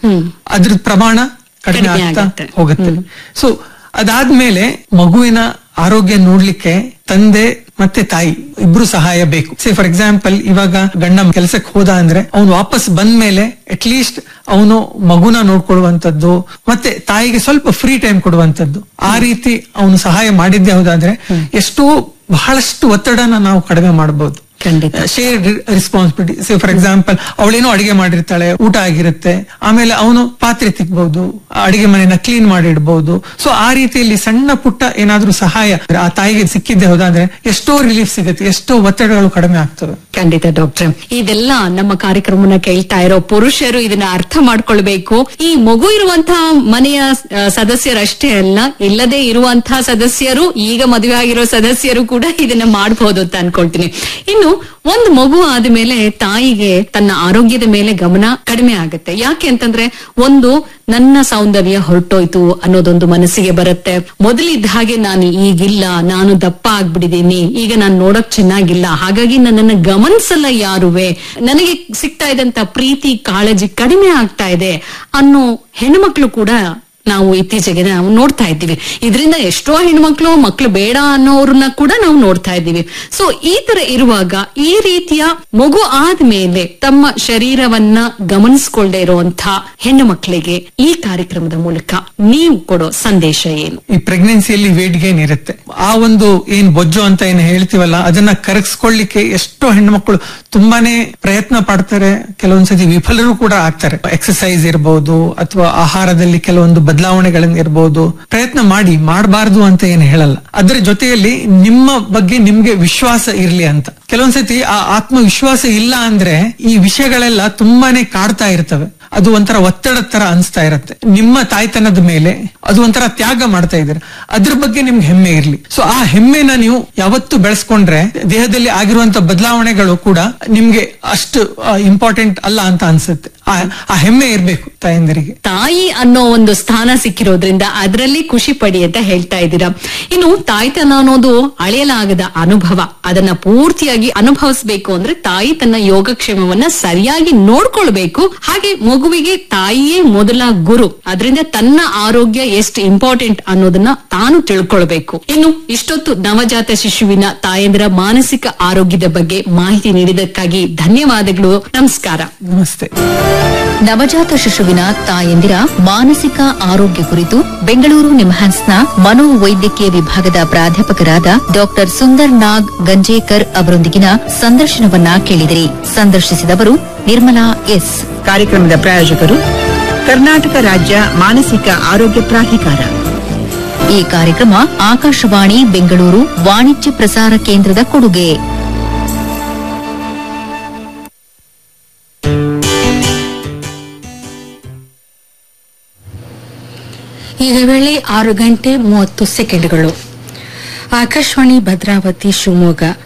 ಅದ್ರ ಪ್ರಮಾಣ ಕಡಿಮೆ ಕಡಿಮೆ ಆಗ್ತಾ ಆಗತ್ತೆ. ಹೋಗುತ್ತೆ ಸೊ ಅದಾದ್ಮೇಲೆ ಮಗುವಿನ ಆರೋಗ್ಯ ನೋಡ್ಲಿಕ್ಕೆ ತಂದೆ ಮತ್ತೆ ತಾಯಿ ಇಬ್ರು ಸಹಾಯ ಬೇಕು ಸೇ ಫಾರ್ ಎಕ್ಸಾಂಪಲ್ ಇವಾಗ ಗಂಡ ಕೆಲ್ಸಕ್ಕೆ ಹೋದ ಅಂದ್ರೆ ಅವ್ನು ವಾಪಸ್ ಬಂದ್ಮೇಲೆ ಅಟ್ ಲೀಸ್ಟ್ ಅವನು ಮಗುನ ನೋಡ್ಕೊಳ್ಳುವಂತದ್ದು ಮತ್ತೆ ತಾಯಿಗೆ ಸ್ವಲ್ಪ ಫ್ರೀ ಟೈಮ್ ಕೊಡುವಂತದ್ದು ಆ ರೀತಿ ಅವನು ಸಹಾಯ ಮಾಡಿದ್ದೇ ಹೌದಾದ್ರೆ ಎಷ್ಟೋ ಬಹಳಷ್ಟು ಒತ್ತಡನ ನಾವು ಕಡಿಮೆ ಮಾಡಬಹುದು ಖಂಡಿತ share responsibility say for example ಅವಳೇನೋ ಅಡಿಗೆ ಮಾಡಿರ್ತಾಳೆ ಊಟ ಆಗಿರುತ್ತೆ ಆಮೇಲೆ ಅವನು ಪಾತ್ರೆ ತಿಕ್ಬಹುದು ಅಡಿಗೆ ಮನೆನ ಕ್ಲೀನ್ ಮಾಡಿ ಇಡಬಹುದು ಸೊ ಆ ರೀತಿಯಲ್ಲಿ ಸಣ್ಣ ಪುಟ್ಟ ಏನಾದ್ರೂ ಸಹಾಯ ಆ ತಾಯಿಗೆ ಸಿಕ್ಕಿದ್ದೆ ಹೋದಾದ್ರೆ ಎಷ್ಟೋ ರಿಲೀಫ್ ಸಿಗುತ್ತೆ ಎಷ್ಟೋ ಒತ್ತಡಗಳು ಕಡಿಮೆ ಆಗ್ತವೆ ಖಂಡಿತ ಡಾಕ್ಟ್ರೆ ಇದೆಲ್ಲ ನಮ್ಮ ಕಾರ್ಯಕ್ರಮನ ಕೇಳ್ತಾ ಇರೋ ಪುರುಷರು ಇದನ್ನ ಅರ್ಥ ಮಾಡ್ಕೊಳ್ಬೇಕು ಈ ಮಗು ಇರುವಂತಹ ಮನೆಯ ಆ, ಸದಸ್ಯರಷ್ಟೇ ಅಲ್ಲ ಇಲ್ಲದೆ ಇರುವಂತಹ ಸದಸ್ಯರು ಈಗ ಮದುವೆ ಆಗಿರೋ ಸದಸ್ಯರು ಕೂಡ ಇದನ್ನ ಮಾಡಬಹುದು ಅಂತ ಅನ್ಕೊಳ್ತೀನಿ ಇನ್ನು ಒಂದು ಮಗು ಆದ್ಮೇಲೆ ತಾಯಿಗೆ ತನ್ನ ಆರೋಗ್ಯದ ಮೇಲೆ ಗಮನ ಕಡಿಮೆ ಆಗುತ್ತೆ ಯಾಕೆ ಅಂತಂದ್ರೆ ಒಂದು ನನ್ನ ಸೌಂದರ್ಯ ಹೊರಟೋಯ್ತು ಅನ್ನೋದೊಂದು ಮನಸ್ಸಿಗೆ ಬರುತ್ತೆ ಮೊದಲಿದ್ದ ಹಾಗೆ ನಾನು ಈಗಿಲ್ಲ ನಾನು ದಪ್ಪ ಆಗ್ಬಿಟ್ಟಿದೀನಿ ಈಗ ನಾನು ನೋಡಕ್ ಚೆನ್ನಾಗಿಲ್ಲ ಹಾಗಾಗಿ ನನ್ನನ್ನ ಗಮನಿಸಲ್ಲ ಯಾರುವೆ ನನಗೆ ಸಿಗ್ತಾ ಇದ್ದಂತ ಪ್ರೀತಿ ಕಾಳಜಿ ಕಡಿಮೆ ಆಗ್ತಾ ಇದೆ ಅನ್ನೋ ಹೆಣ್ಮಕ್ಳು ಕೂಡ ನಾವು ಇತ್ತೀಚೆಗೆ ನಾವು ನೋಡ್ತಾ ಇದ್ದೀವಿ ಇದರಿಂದ ಎಷ್ಟೋ ಹೆಣ್ಮಕ್ಳು ಮಕ್ಳು ಬೇಡ ಅನ್ನೋರನ್ನ ಕೂಡ ನಾವು ನೋಡ್ತಾ ಇದ್ದೀವಿ ಸೊ ಈ ತರ ಇರುವಾಗ ಈ ರೀತಿಯ ಮಗು ಆದ್ಮೇಲೆ ತಮ್ಮ ಶರೀರವನ್ನ ಗಮನಿಸ್ಕೊಳ್ದೇ ಇರುವಂತ ಹೆಣ್ಣು ಮಕ್ಕಳಿಗೆ ಈ ಕಾರ್ಯಕ್ರಮದ ಮೂಲಕ ನೀವು ಕೊಡೋ ಸಂದೇಶ ಏನು ಈ ಪ್ರೆಗ್ನೆನ್ಸಿಯಲ್ಲಿ ವೇಟ್ ಗೇನ್ ಇರುತ್ತೆ ಆ ಒಂದು ಏನ್ ಬೊಜ್ಜು ಅಂತ ಏನ್ ಹೇಳ್ತೀವಲ್ಲ ಅದನ್ನ ಕರಗಿಸ್ಕೊಳ್ಳಿಕ್ಕೆ ಎಷ್ಟೋ ಹೆಣ್ಮಕ್ಳು ತುಂಬಾನೇ ಪ್ರಯತ್ನ ಪಡ್ತಾರೆ ಕೆಲವೊಂದ್ಸತಿ ವಿಫಲರು ಕೂಡ ಆಗ್ತಾರೆ ಎಕ್ಸಸೈಸ್ ಇರಬಹುದು ಅಥವಾ ಆಹಾರದಲ್ಲಿ ಕೆಲವೊಂದು ಬದಲಾವಣೆಗಳನ್ನ ಇರಬಹುದು ಪ್ರಯತ್ನ ಮಾಡಿ ಮಾಡಬಾರ್ದು ಅಂತ ಏನು ಹೇಳಲ್ಲ ಅದರ ಜೊತೆಯಲ್ಲಿ ನಿಮ್ಮ ಬಗ್ಗೆ ನಿಮ್ಗೆ ವಿಶ್ವಾಸ ಇರ್ಲಿ ಅಂತ ಕೆಲವೊಂದ್ಸತಿ ಆ ಆತ್ಮವಿಶ್ವಾಸ ಇಲ್ಲ ಅಂದ್ರೆ ಈ ವಿಷಯಗಳೆಲ್ಲ ತುಂಬಾನೇ ಕಾಡ್ತಾ ಇರ್ತವೆ ಅದು ಒಂಥರ ಒತ್ತಡ ತರ ಅನ್ಸ್ತಾ ಇರುತ್ತೆ ನಿಮ್ಮ ತಾಯ್ತನದ ಮೇಲೆ ಅದು ಒಂಥರ ತ್ಯಾಗ ಮಾಡ್ತಾ ಇದ್ದೀರ ಅದ್ರ ಬಗ್ಗೆ ನಿಮ್ಗೆ ಹೆಮ್ಮೆ ಇರ್ಲಿ ಸೊ ಆ ಹೆಮ್ಮೆನ ನೀವು ಯಾವತ್ತು ಬೆಳೆಸ್ಕೊಂಡ್ರೆ ದೇಹದಲ್ಲಿ ಆಗಿರುವಂತ ಬದಲಾವಣೆಗಳು ಕೂಡ ನಿಮ್ಗೆ ಅಷ್ಟು ಇಂಪಾರ್ಟೆಂಟ್ ಅಲ್ಲ ಅಂತ ಅನ್ಸುತ್ತೆ ಆ- ಆ ಹೆಮ್ಮೆ ಇರ್ಬೇಕು ತಾಯಂದಿರಿಗೆ ತಾಯಿ ಅನ್ನೋ ಒಂದು ಸ್ಥಾನ ಸಿಕ್ಕಿರೋದ್ರಿಂದ ಅದರಲ್ಲಿ ಖುಷಿ ಪಡಿ ಅಂತ ಹೇಳ್ತಾ ಇದ್ದೀರಾ ಇನ್ನು ತಾಯ್ತನ ಅನ್ನೋದು ಅಳೆಯಲಾಗದ ಅನುಭವ ಅದನ್ನ ಪೂರ್ತಿಯಾಗಿ ಅನುಭವಿಸ್ಬೇಕು ಅಂದ್ರೆ ತಾಯಿ ತನ್ನ ಯೋಗಕ್ಷೇಮವನ್ನ ಸರಿಯಾಗಿ ನೋಡ್ಕೊಳ್ಬೇಕು ಹಾಗೆ ಮಗುವಿಗೆ ತಾಯಿಯೇ ಮೊದಲ ಗುರು ಅದರಿಂದ ತನ್ನ ಆರೋಗ್ಯ ಎಷ್ಟು ಇಂಪಾರ್ಟೆಂಟ್ ಅನ್ನೋದನ್ನ ತಾನು ತಿಳ್ಕೊಳ್ಬೇಕು ಇನ್ನು ಇಷ್ಟೊತ್ತು ನವಜಾತ ಶಿಶುವಿನ ತಾಯಂದಿರ ಮಾನಸಿಕ ಆರೋಗ್ಯದ ಬಗ್ಗೆ ಮಾಹಿತಿ ನೀಡಿದ್ದಕ್ಕಾಗಿ ಧನ್ಯವಾದಗಳು ನಮಸ್ಕಾರ ನಮಸ್ತೆ ನವಜಾತ ಶಿಶುವಿನ ತಾಯಂದಿರ ಮಾನಸಿಕ ಆರೋಗ್ಯ ಕುರಿತು ಬೆಂಗಳೂರು ನಿಮ್ಹಾನ್ಸ್ನ ಮನೋವೈದ್ಯಕೀಯ ವಿಭಾಗದ ಪ್ರಾಧ್ಯಾಪಕರಾದ ಡಾಕ್ಟರ್ ಸುಂದರ್ ನಾಗ್ ಗಂಜೇಕರ್ ಅವರೊಂದಿಗಿನ ಸಂದರ್ಶನವನ್ನ ಕೇಳಿದಿರಿ ಸಂದರ್ಶಿಸಿದವರು ನಿರ್ಮಲಾ ಎಸ್ ಕಾರ್ಯಕ್ರಮದ ಪ್ರಾಯೋಜಕರು ಕರ್ನಾಟಕ ರಾಜ್ಯ ಮಾನಸಿಕ ಆರೋಗ್ಯ ಪ್ರಾಧಿಕಾರ ಈ ಕಾರ್ಯಕ್ರಮ ಆಕಾಶವಾಣಿ ಬೆಂಗಳೂರು ವಾಣಿಜ್ಯ ಪ್ರಸಾರ ಕೇಂದ್ರದ ಕೊಡುಗೆ ಈಗ ವೇಳೆ ಆರು ಗಂಟೆ ಮೂವತ್ತು ಸೆಕೆಂಡ್ಗಳು ಆಕಾಶವಾಣಿ ಭದ್ರಾವತಿ ಶಿವಮೊಗ್ಗ